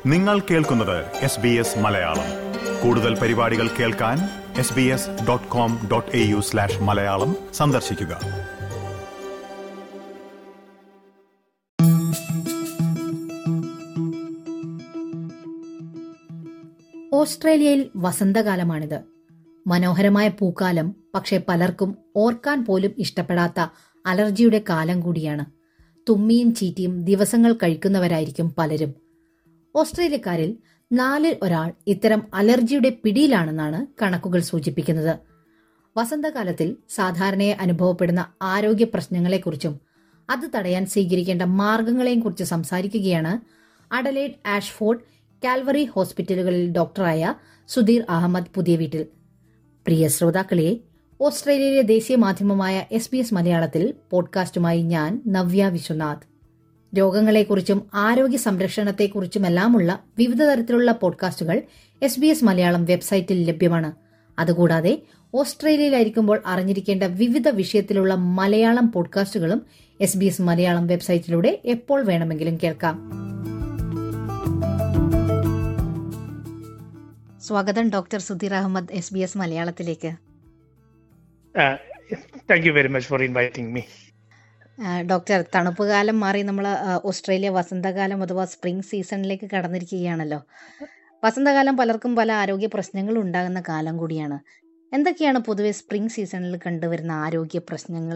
നിങ്ങൾ കേൾക്കുന്നത് S B S Malayalam കൂടുതൽ പരിപാടികൾ കേൾക്കാൻ S B S dot com dot A U slash Malayalam സന്ദർശിക്കുക ഓസ്ട്രേലിയയിൽ വസന്തകാലമാണിത് മനോഹരമായ പൂക്കാലം പക്ഷേ പലർക്കും ഓർക്കാൻ പോലും ഇഷ്ടപ്പെടാത്ത അലർജിയുടെ കാലം കൂടിയാണ് തുമ്മിയും ചീറ്റിയും ദിവസങ്ങൾ കഴിക്കുന്നവരായിരിക്കും പലരും ഓസ്ട്രേലിയക്കാരിൽ നാലിൽ ഒരാൾ ഇത്തരം അലർജിയുടെ പിടിയിലാണെന്നാണ് കണക്കുകൾ സൂചിപ്പിക്കുന്നത് വസന്തകാലത്തിൽ സാധാരണയായി അനുഭവപ്പെടുന്ന ആരോഗ്യ പ്രശ്നങ്ങളെക്കുറിച്ചും അത് തടയാൻ സ്വീകരിക്കേണ്ട മാർഗങ്ങളെയും കുറിച്ച് സംസാരിക്കുകയാണ് അഡലേഡ് ആഷ്ഫോർഡ് കാൽവറി ഹോസ്പിറ്റലുകളിൽ ഡോക്ടറായ സുധീർ അഹമ്മദ് പുതിയ വീട്ടിൽ പ്രിയ ശ്രോതാക്കളെ ഓസ്ട്രേലിയയിലെ ദേശീയ മാധ്യമമായ എസ് ബി എസ് മലയാളത്തിൽ പോഡ്കാസ്റ്റുമായി ഞാൻ നവ്യ വിശ്വനാഥ് രോഗങ്ങളെക്കുറിച്ചും ആരോഗ്യ സംരക്ഷണത്തെക്കുറിച്ചുമെല്ലാമുള്ള വിവിധ തരത്തിലുള്ള പോഡ്കാസ്റ്റുകൾ എസ് ബി എസ് മലയാളം വെബ്സൈറ്റിൽ ലഭ്യമാണ് അതുകൂടാതെ ഓസ്ട്രേലിയയിലായിരിക്കുമ്പോൾ അറിഞ്ഞിരിക്കേണ്ട വിവിധ വിഷയത്തിലുള്ള മലയാളം പോഡ്കാസ്റ്റുകളും എസ് ബി എസ് മലയാളം വെബ്സൈറ്റിലൂടെ എപ്പോൾ വേണമെങ്കിലും കേൾക്കാം സ്വാഗതം doctor Sudheer Ahammed S B S മലയാളത്തിലേക്ക് Uh, thank you very much for inviting me. Doctor തണുപ്പ് കാലം മാറി നമ്മൾ ഓസ്ട്രേലിയ വസന്തകാലം അഥവാ സ്പ്രിംഗ് സീസണിലേക്ക് കടന്നിരിക്കുകയാണല്ലോ വസന്തകാലം പലർക്കും പല ആരോഗ്യ പ്രശ്നങ്ങൾ ഉണ്ടാകുന്ന കാലം കൂടിയാണ് എന്തൊക്കെയാണ് പൊതുവെ സ്പ്രിംഗ് സീസണിൽ കണ്ടുവരുന്ന ആരോഗ്യ പ്രശ്നങ്ങൾ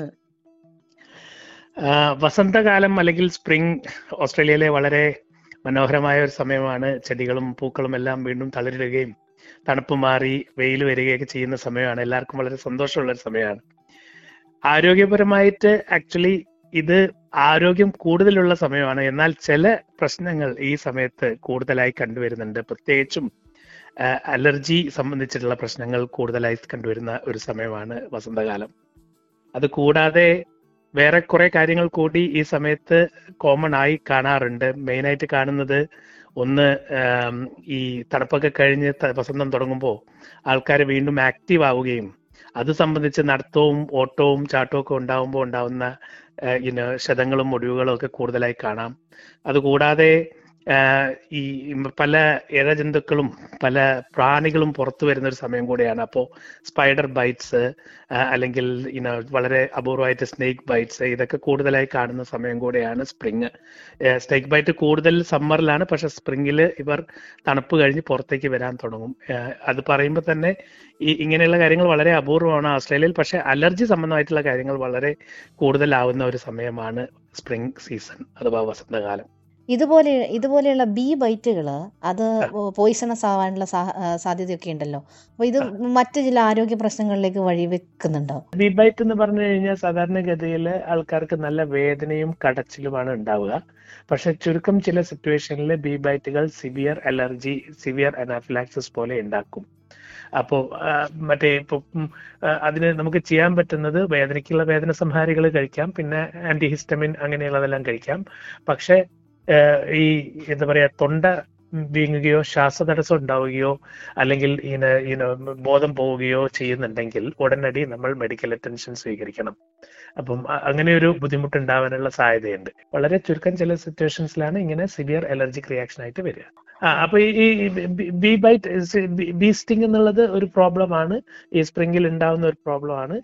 Uh, വസന്തകാലം അല്ലെങ്കിൽ സ്പ്രിംഗ് ഓസ്ട്രേലിയയിലെ വളരെ മനോഹരമായ ഒരു സമയമാണ് ചെടികളും പൂക്കളും എല്ലാം വീണ്ടും തളിരിടുകയും തണുപ്പ് മാറി വെയിൽ വരികയൊക്കെ ചെയ്യുന്ന സമയമാണ് എല്ലാവർക്കും വളരെ സന്തോഷമുള്ള ഒരു സമയമാണ് ആരോഗ്യപരമായിട്ട് ആക്ച്വലി ഇത് ആരോഗ്യം കൂടുതലുള്ള സമയമാണ് എന്നാൽ ചില പ്രശ്നങ്ങൾ ഈ സമയത്ത് കൂടുതലായി കണ്ടുവരുന്നുണ്ട് പ്രത്യേകിച്ചും അലർജി സംബന്ധിച്ചിട്ടുള്ള പ്രശ്നങ്ങൾ കൂടുതലായി കണ്ടുവരുന്ന ഒരു സമയമാണ് വസന്തകാലം അത് കൂടാതെ വേറെ കുറെ കാര്യങ്ങൾ കൂടി ഈ സമയത്ത് കോമൺ ആയി കാണാറുണ്ട് മെയിൻ ആയിട്ട് കാണുന്നത് ഒന്ന് ആം, ഈ തണുപ്പൊക്കെ കഴിഞ്ഞ് ത- വസന്തം തുടങ്ങുമ്പോൾ ആൾക്കാർ വീണ്ടും ആക്റ്റീവ് ആവുകയും അത് സംബന്ധിച്ച് നടത്തവും ഓട്ടവും ചാട്ടവും ഒക്കെ ഉണ്ടാവുമ്പോൾ ഉണ്ടാവുന്ന ഇന് ക്ഷതങ്ങളും ഒടിവുകളും ഒക്കെ കൂടുതലായി കാണാം അതുകൂടാതെ ആ, ഈ പല ഇഴജന്തുക്കളും പല പ്രാണികളും പുറത്തു വരുന്ന ഒരു സമയം കൂടിയാണ് അപ്പോൾ സ്പൈഡർ ബൈറ്റ്സ് അല്ലെങ്കിൽ ഇന വളരെ അപൂർവമായിട്ട് സ്നേക്ക് ബൈറ്റ്സ് ഇതൊക്കെ കൂടുതലായി കാണുന്ന സമയം കൂടെയാണ് സ്പ്രിങ് സ്നേക്ക് ബൈറ്റ് കൂടുതൽ സമ്മറിലാണ് പക്ഷെ സ്പ്രിങ്ങിൽ ഇവർ തണുപ്പ് കഴിഞ്ഞ് പുറത്തേക്ക് വരാൻ തുടങ്ങും ഏഹ് അത് പറയുമ്പോൾ തന്നെ ഈ ഇങ്ങനെയുള്ള കാര്യങ്ങൾ വളരെ അപൂർവമാണ് ഓസ്ട്രേലിയയിൽ പക്ഷെ അലർജി സംബന്ധമായിട്ടുള്ള കാര്യങ്ങൾ വളരെ കൂടുതലാവുന്ന ഒരു സമയമാണ് സ്പ്രിംഗ് സീസൺ അഥവാ വസന്തകാലം ഇതുപോലെ ഇതുപോലെയുള്ള ബി ബൈറ്റുകൾ അത് പോയിസണസ് ആവാനുള്ള സാ- ആ, സാധ്യതയൊക്കെ ഉണ്ടല്ലോ അപ്പൊ ഇത് മറ്റു ചില ആരോഗ്യ പ്രശ്നങ്ങളിലേക്ക് വഴിവെക്കുന്നുണ്ടോ ബി ബൈറ്റ് എന്ന് പറഞ്ഞു കഴിഞ്ഞാൽ സാധാരണഗതിയിൽ ആൾക്കാർക്ക് നല്ല വേദനയും കടച്ചിലുമാണ് ഉണ്ടാവുക പക്ഷെ ചുരുക്കം ചില സിറ്റുവേഷനിൽ ബി ബൈറ്റുകൾ സിവിയർ അലർജി സിവിയർ അനാഫിലാക്സിസ് പോലെ ഉണ്ടാക്കും അപ്പോൾ മറ്റേ ഇപ്പൊ ഉം, ആ, അതിന് നമുക്ക് ചെയ്യാൻ പറ്റുന്നത് വേദനയ്ക്കുള്ള വേദന സംഹാരികൾ കഴിക്കാം പിന്നെ ആന്റിഹിസ്റ്റമിൻ അങ്ങനെയുള്ളതെല്ലാം കഴിക്കാം പക്ഷെ ആ, ഈ എന്താ പറയാ തൊണ്ട വീങ്ങുകയോ ശ്വാസതടസ്സം ഉണ്ടാവുകയോ അല്ലെങ്കിൽ ഇന ഇന ബോധം പോവുകയോ ചെയ്യുന്നുണ്ടെങ്കിൽ ഉടനടി നമ്മൾ മെഡിക്കൽ അറ്റൻഷൻ സ്വീകരിക്കണം അപ്പം അ- അങ്ങനെ ഒരു ബുദ്ധിമുട്ട് ഉണ്ടാവാനുള്ള സാധ്യതയുണ്ട് വളരെ ചുരുക്കം ചില സിറ്റുവേഷൻസിലാണ് ഇങ്ങനെ സിവിയർ അലർജിക് റിയാക്ഷൻ ആയിട്ട് വരിക ആ അപ്പൊ ഈ ബി ബൈറ്റ് ബി സ്റ്റിംഗ് എന്നുള്ളത് ഒരു പ്രോബ്ലം ആണ് ഈ സ്പ്രിംഗിൽ ഉണ്ടാവുന്ന ഒരു പ്രോബ്ലം ആണ്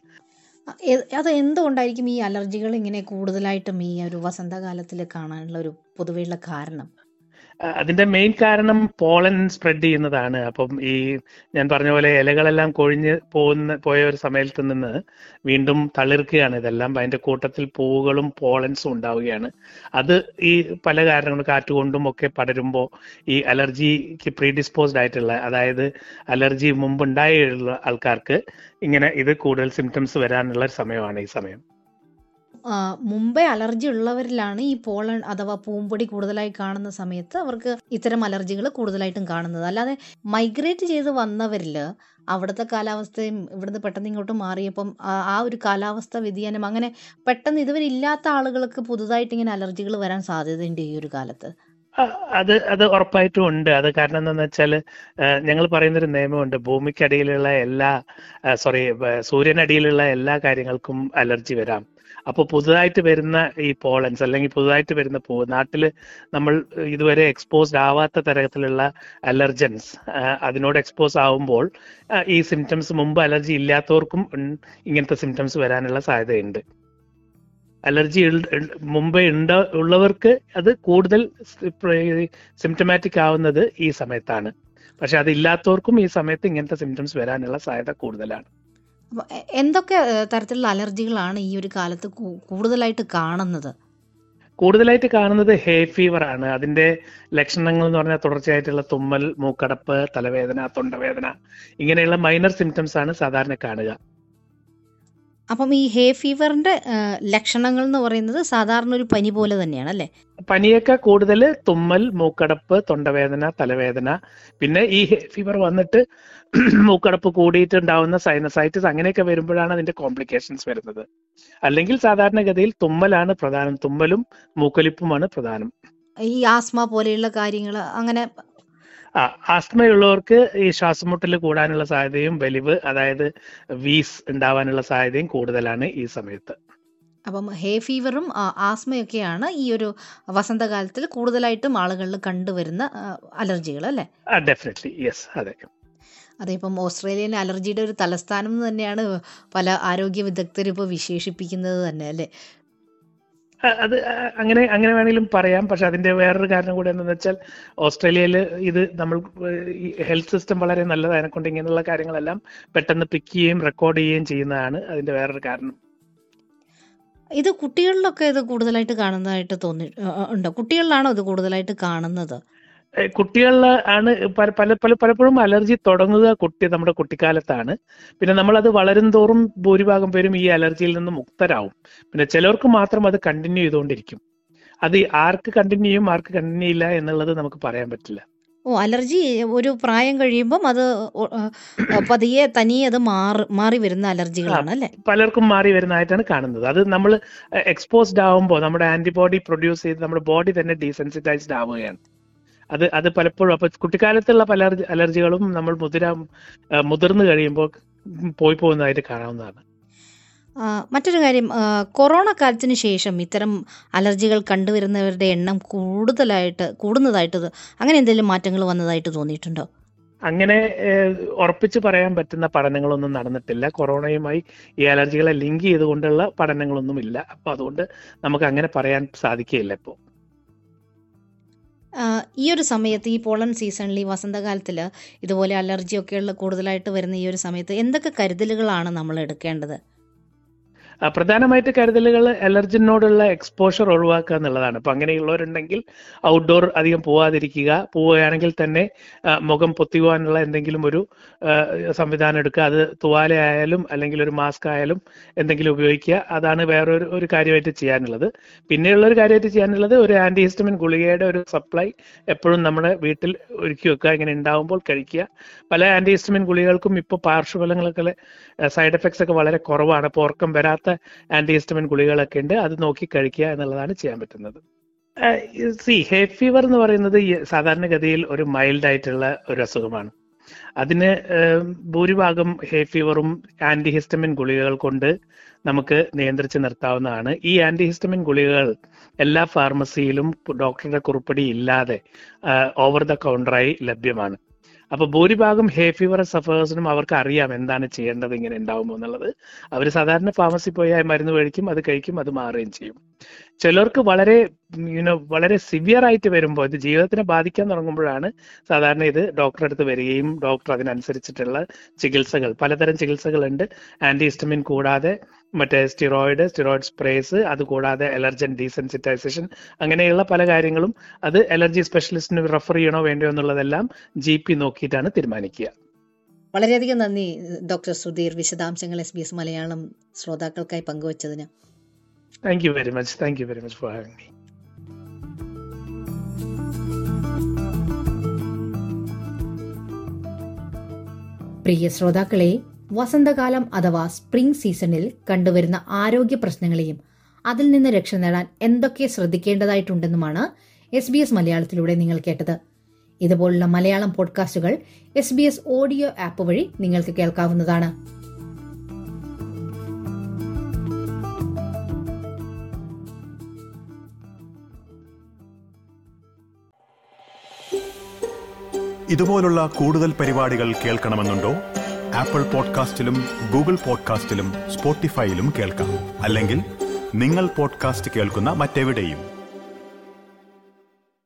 എ- അത് എന്തുകൊണ്ടായിരിക്കും ഈ അലർജികൾ ഇങ്ങനെ കൂടുതലായിട്ടും ഈ ഒരു വസന്തകാലത്തിൽ കാണാനുള്ള ഒരു പൊതുവെയുള്ള കാരണം ആ, അതിന്റെ മെയിൻ കാരണം പോളൻ സ്പ്രെഡ് ചെയ്യുന്നതാണ് അപ്പം ഈ ഞാൻ പറഞ്ഞ പോലെ ഇലകളെല്ലാം കൊഴിഞ്ഞ് പോകുന്ന പോയ ഒരു സമയത്ത് നിന്ന് വീണ്ടും തളിർക്കുകയാണ് ഇതെല്ലാം അതിന്റെ കൂട്ടത്തിൽ പൂവുകളും പോളൻസും ഉണ്ടാവുകയാണ് അത് ഈ പല കാരണങ്ങളും കാറ്റ് കൊണ്ടും ഒക്കെ പടരുമ്പോൾ ഈ അലർജിക്ക് പ്രീഡിസ്പോസ്ഡ് ആയിട്ടുള്ള അതായത് അലർജി മുമ്പുണ്ടായുള്ള ആൾക്കാർക്ക് ഇങ്ങനെ ഇത് കൂടുതൽ സിംറ്റംസ് വരാനുള്ള ഒരു സമയമാണ് ഈ സമയം ആ, മുമ്പേ അലർജി ഉള്ളവരിലാണ് ഈ പോളൺ അഥവാ പൂമ്പൊടി കൂടുതലായി കാണുന്ന സമയത്ത് അവർക്ക് ഇത്തരം അലർജികൾ കൂടുതലായിട്ടും കാണുന്നത് അല്ലാതെ മൈഗ്രേറ്റ് ചെയ്ത് വന്നവരിൽ അവിടുത്തെ കാലാവസ്ഥയും ഇവിടുന്ന് പെട്ടെന്ന് ഇങ്ങോട്ട് മാറിയപ്പം ആ- ആ ഒരു കാലാവസ്ഥ വ്യതിയാനം അങ്ങനെ പെട്ടെന്ന് ഇതുവരെ ഇല്ലാത്ത ആളുകൾക്ക് പുതുതായിട്ട് ഇങ്ങനെ അലർജികൾ വരാൻ സാധ്യതയുണ്ട് ഈ ഒരു കാലത്ത് ആ, അത് അത് ഉറപ്പായിട്ടും ഉണ്ട് അത് കാരണം എന്താണെന്ന് വെച്ചാൽ ഞങ്ങൾ പറയുന്നൊരു നിയമമുണ്ട് ഭൂമിക്കടിയിലുള്ള എല്ലാ സോറി സൂര്യനടിയിലുള്ള എല്ലാ കാര്യങ്ങൾക്കും അലർജി വരാം അപ്പോൾ പുതുതായിട്ട് വരുന്ന ഈ പോളൻസ് അല്ലെങ്കിൽ പുതുതായിട്ട് വരുന്ന പൂവ് നാട്ടിൽ നമ്മൾ ഇതുവരെ എക്സ്പോസ്ഡ് ആവാത്ത തരത്തിലുള്ള അലർജൻസ് അതിനോട് എക്സ്പോസ് ആവുമ്പോൾ ആ, ഈ സിംറ്റംസ് മുമ്പ് അലർജി ഇല്ലാത്തവർക്കും ഉൺ- ഇങ്ങനത്തെ സിംറ്റംസ് വരാനുള്ള സാധ്യതയുണ്ട് അലർജി മുമ്പേ ഉണ്ട ഉള്ളവർക്ക് അത് കൂടുതൽ സിംറ്റമാറ്റിക് ആവുന്നത് ഈ സമയത്താണ് പക്ഷെ അതില്ലാത്തവർക്കും ഈ സമയത്ത് ഇങ്ങനത്തെ സിംറ്റംസ് വരാനുള്ള സാധ്യത കൂടുതലാണ് അപ്പൊ എ- എന്തൊക്കെ ഏഹ്, തരത്തിലുള്ള അലർജികളാണ് ഈ ഒരു കാലത്ത് കൂ- കൂടുതലായിട്ട് കാണുന്നത് കൂടുതലായിട്ട് കാണുന്നത് ഹേ ഫീവർ ആണ് അതിന്റെ ലക്ഷണങ്ങൾ എന്ന് പറഞ്ഞാൽ തുടർച്ചയായിട്ടുള്ള തുമ്മൽ മൂക്കടപ്പ് തലവേദന തൊണ്ടവേദന ഇങ്ങനെയുള്ള മൈനർ സിംറ്റംസ് ആണ് സാധാരണ കാണുക അപ്പം ഈ ഹേ ഫീവറിന്റെ ഏഹ്, ലക്ഷണങ്ങൾ എന്ന് പറയുന്നത് സാധാരണ ഒരു പനി പോലെ തന്നെയാണ് അല്ലേ പനിയേക്കാൾ കൂടുതൽ തുമ്മൽ മൂക്കടപ്പ് തൊണ്ടവേദന തലവേദന പിന്നെ ഈ ഹേ ഫീവർ വന്നിട്ട് മൂക്കടപ്പ് കൂടിയിട്ടുണ്ടാവുന്ന സൈനസൈറ്റിസ് അങ്ങനെയൊക്കെ വരുമ്പോഴാണ് അതിന്റെ കോംപ്ലിക്കേഷൻസ് വരുന്നത് അല്ലെങ്കിൽ സാധാരണഗതിയിൽ തുമ്മലാണ് പ്രധാനം തുമ്മലും മൂക്കൊലിപ്പുമാണ് പ്രധാനം ഈ ആസ്മ പോലെയുള്ള കാര്യങ്ങൾ അങ്ങനെ ആ ആസ്മയുള്ളവർക്ക് ഈ ശ്വാസമുട്ടൽ കൂടാനുള്ള സാധ്യതയും വലിവ് അതായത് വീസ് ഉണ്ടാവാനുള്ള സാധ്യതയും കൂടുതലാണ് ഈ സമയത്ത് അപ്പം ഹേ ഫീവറും ആ, ആസ്മയൊക്കെയാണ് ഈ ഒരു വസന്തകാലത്തിൽ കൂടുതലായിട്ടും ആളുകളിൽ കണ്ടുവരുന്ന ആ, അലർജികൾ അല്ലേ ഡെഫിനറ്റ്ലി യെസ് അതെ അതെ ഇപ്പം ഓസ്ട്രേലിയൻ അലർജിയുടെ ഒരു തലസ്ഥാനം എന്ന് തന്നെയാണ് പല ആരോഗ്യ വിദഗ്ധരും ഇപ്പോൾ വിശേഷിപ്പിക്കുന്നത് തന്നെ അല്ലേ ആ, അത് ആ, അങ്ങനെ അങ്ങനെ വേണമെങ്കിലും പറയാം പക്ഷെ അതിന്റെ വേറൊരു കാരണം കൂടെ എന്താണെന്ന് വെച്ചാൽ ഓസ്ട്രേലിയയിൽ ഇത് നമ്മൾ ഈ ഹെൽത്ത് സിസ്റ്റം വളരെ നല്ലതായതിനെ കൊണ്ട് ഇങ്ങനെയുള്ള കാര്യങ്ങളെല്ലാം പെട്ടെന്ന് പിക്ക് ചെയ്യുകയും റെക്കോർഡ് ചെയ്യുകയും ചെയ്യുന്നതാണ് അതിന്റെ വേറൊരു കാരണം ഇത് കുട്ടികളിലൊക്കെ ഇത് കൂടുതലായിട്ട് കാണുന്നതായിട്ട് തോന്നി ആ, ആ, ഉണ്ടോ കുട്ടികളിലാണോ ഇത് കൂടുതലായിട്ട് കാണുന്നത് ഏ, കുട്ടികളിൽ ആണ് പല പല പല പലപ്പോഴും അലർജി തുടങ്ങുക കുട്ടി നമ്മുടെ കുട്ടിക്കാലത്താണ് പിന്നെ നമ്മൾ അത് വളരും തോറും ഭൂരിഭാഗം പേരും ഈ അലർജിയിൽ നിന്ന് മുക്തരാവും പിന്നെ ചിലർക്ക് മാത്രം അത് കണ്ടിന്യൂ ചെയ്തുകൊണ്ടിരിക്കും അത് ആർക്ക് കണ്ടിന്യൂ ചെയ്യും ആർക്ക് കണ്ടിന്യൂ ഇല്ല എന്നുള്ളത് നമുക്ക് പറയാൻ പറ്റില്ല ഓ അലർജി ഒരു പ്രായം കഴിയുമ്പം അത് ഒ- ആ, ആ, പതിയെ തനിയെ അത് മാറി മാറി വരുന്ന അലർജികളാണ് അല്ലേ പലർക്കും മാറി വരുന്നതായിട്ടാണ് കാണുന്നത് അത് നമ്മൾ എക്സ്പോസ്ഡ് ആവുമ്പോൾ നമ്മുടെ ആന്റിബോഡി പ്രൊഡ്യൂസ് ചെയ്ത് നമ്മുടെ ബോഡി തന്നെ ഡീസെൻസിറ്റൈസ്ഡ് ആവുകയാണ് അത് അത് പലപ്പോഴും അപ്പൊ കുട്ടിക്കാലത്തുള്ള പല അലർജി അലർജികളും നമ്മൾ മുതിര ആ, മുതിർന്നു കഴിയുമ്പോൾ പോയി പോകുന്നതായിട്ട് കാണാവുന്നതാണ് ആ, മറ്റൊരു കാര്യം ആ, കൊറോണ കാലത്തിന് ശേഷം ഇത്തരം അലർജികൾ കണ്ടുവരുന്നവരുടെ എണ്ണം കൂടുതലായിട്ട് കൂടുന്നതായിട്ട് ഇത് അങ്ങനെ എന്തെങ്കിലും മാറ്റങ്ങൾ വന്നതായിട്ട് തോന്നിയിട്ടുണ്ടോ അങ്ങനെ ഏഹ്, ഉറപ്പിച്ച് പറയാൻ പറ്റുന്ന പഠനങ്ങളൊന്നും നടന്നിട്ടില്ല കൊറോണയുമായി ഈ അലർജികളെ ലിങ്ക് ചെയ്തുകൊണ്ടുള്ള പഠനങ്ങളൊന്നും ഇല്ല അപ്പൊ അതുകൊണ്ട് നമുക്ക് അങ്ങനെ പറയാൻ സാധിക്കുകയില്ല ഇപ്പോൾ ആ, ഈ ഒരു സമയത്ത് ഈ പോളൻ സീസണിൽ ഈ വസന്തകാലത്തിൽ ഇതുപോലെ അലർജിയൊക്കെയുള്ള കൂടുതലായിട്ട് വരുന്ന ഈ ഒരു സമയത്ത് എന്തൊക്കെ കരുതലുകളാണ് നമ്മൾ എടുക്കേണ്ടത് ആ, പ്രധാനമായിട്ട് കരുതലുകൾ അലർജിനോടുള്ള എക്സ്പോഷർ ഒഴിവാക്കുക എന്നുള്ളതാണ് അപ്പൊ അങ്ങനെയുള്ളവരുണ്ടെങ്കിൽ ഔട്ട്ഡോർ അധികം പോവാതിരിക്കുക പോവുകയാണെങ്കിൽ തന്നെ ആ, മുഖം പൊത്തിക്കുവാനുള്ള എന്തെങ്കിലും ഒരു ആ, സംവിധാനം എടുക്കുക അത് തുവാല ആയാലും അല്ലെങ്കിൽ ഒരു മാസ്ക് ആയാലും എന്തെങ്കിലും ഉപയോഗിക്കുക അതാണ് വേറൊരു ഒരു കാര്യമായിട്ട് ചെയ്യാനുള്ളത് പിന്നെയുള്ള ഒരു കാര്യമായിട്ട് ചെയ്യാനുള്ളത് ഒരു ആന്റി ഹിസ്റ്റമിൻ ഗുളികയുടെ ഒരു സപ്ലൈ എപ്പോഴും നമ്മുടെ വീട്ടിൽ ഒരുക്കി വെക്കുക ഇങ്ങനെ ഉണ്ടാവുമ്പോൾ കഴിക്കുക പല ആന്റി ഹിസ്റ്റമിൻ ഗുളികകൾക്കും ഇപ്പോൾ പാർശ്വഫലങ്ങളൊക്കെ സൈഡ് എഫക്ട്സ് ഒക്കെ വളരെ കുറവാണ് അപ്പോൾ ഉറക്കം വരാത്ത ആന്റി ഹിസ്റ്റമിൻ ഗുളികകളൊക്കെ ഉണ്ട് അത് നോക്കി കഴിക്കുക എന്നുള്ളതാണ് ചെയ്യാൻ പറ്റുന്നത് സി ഹേ ഫീവർ എന്ന് പറയുന്നത് ഈ സാധാരണഗതിയിൽ ഒരു മൈൽഡ് ആയിട്ടുള്ള ഒരു അസുഖമാണ് അതിന് ഏഹ്, ഭൂരിഭാഗം ഹേ ഫീവറും ആന്റി ഹിസ്റ്റമിൻ ഗുളികകൾ കൊണ്ട് നമുക്ക് നിയന്ത്രിച്ച് നിർത്താവുന്നതാണ് ഈ ആന്റി ഹിസ്റ്റമിൻ ഗുളികകൾ എല്ലാ ഫാർമസിയിലും ഡോക്ടറുടെ കുറിപ്പടി ഇല്ലാതെ ഓവർ ദ കൗണ്ടറായി ലഭ്യമാണ് അപ്പൊ ഭൂരിഭാഗം ഹേ ഫീവർ സഫേഴ്സിനും അവർക്ക് അറിയാം എന്താണ് ചെയ്യേണ്ടത് ഇങ്ങനെ ഉണ്ടാവുമോ എന്നുള്ളത് അവർ സാധാരണ ഫാർമസി പോയി ആ മരുന്ന് മേടിക്കും അത് കഴിക്കും അത് മാറുകയും ചെയ്യും ചിലർക്ക് വളരെ യുനോ വളരെ സിവിയർ ആയിട്ട് വരുമ്പോൾ ഇത് ജീവിതത്തിനെ ബാധിക്കാൻ തുടങ്ങുമ്പോഴാണ് സാധാരണ ഇത് ഡോക്ടറെ അടുത്ത് വരികയും ഡോക്ടർ അതിനനുസരിച്ചിട്ടുള്ള ചികിത്സകൾ പലതരം ചികിത്സകളുണ്ട് ആന്റി ഹിസ്റ്റമിൻ കൂടാതെ മറ്റേ സ്റ്റിറോയിഡ് സ്റ്റിറോയിഡ് സ്പ്രേസ് അതുകൂടാതെ അലർജൻ ഡീസെൻസിറ്റൈസേഷൻ അങ്ങനെയുള്ള പല കാര്യങ്ങളും അത് അലർജി സ്പെഷ്യലിസ്റ്റിന് റെഫർ ചെയ്യണോ വേണ്ടയോ എന്നുള്ളതെല്ലാം ജി പി നോക്കിയിട്ടാണ് തീരുമാനിക്കുക വളരെയധികം നന്ദി ഡോക്ടർ സുധീർ വിശദാംശങ്ങൾ എസ് ബി എസ് മലയാളം ശ്രോതാക്കൾക്കായി പങ്കുവച്ചതിന് thank you very much thank you very much for having me പ്രിയ ശ്രോതാക്കളെ വസന്തകാലം അഥവാ സ്പ്രിംഗ് സീസണിൽ കണ്ടുവരുന്ന ആരോഗ്യ പ്രശ്നങ്ങളെയും അതിൽ നിന്ന് രക്ഷ നേടാൻ എന്തൊക്കെ ശ്രദ്ധിക്കേണ്ടതായിട്ടുണ്ടെന്നുമാണ് എസ് ബി എസ് മലയാളത്തിലൂടെ നിങ്ങൾ കേട്ടത് ഇതുപോലുള്ള മലയാളം പോഡ്കാസ്റ്റുകൾ S B S audio app വഴി നിങ്ങൾക്ക് കേൾക്കാവുന്നതാണ് ഇതുപോലുള്ള കൂടുതൽ പരിപാടികൾ കേൾക്കണമെന്നുണ്ടോ ആപ്പിൾ പോഡ്കാസ്റ്റിലും ഗൂഗിൾ പോഡ്കാസ്റ്റിലും സ്പോട്ടിഫൈയിലും കേൾക്കാം അല്ലെങ്കിൽ നിങ്ങൾ പോഡ്കാസ്റ്റ് കേൾക്കുന്ന മറ്റെവിടെയും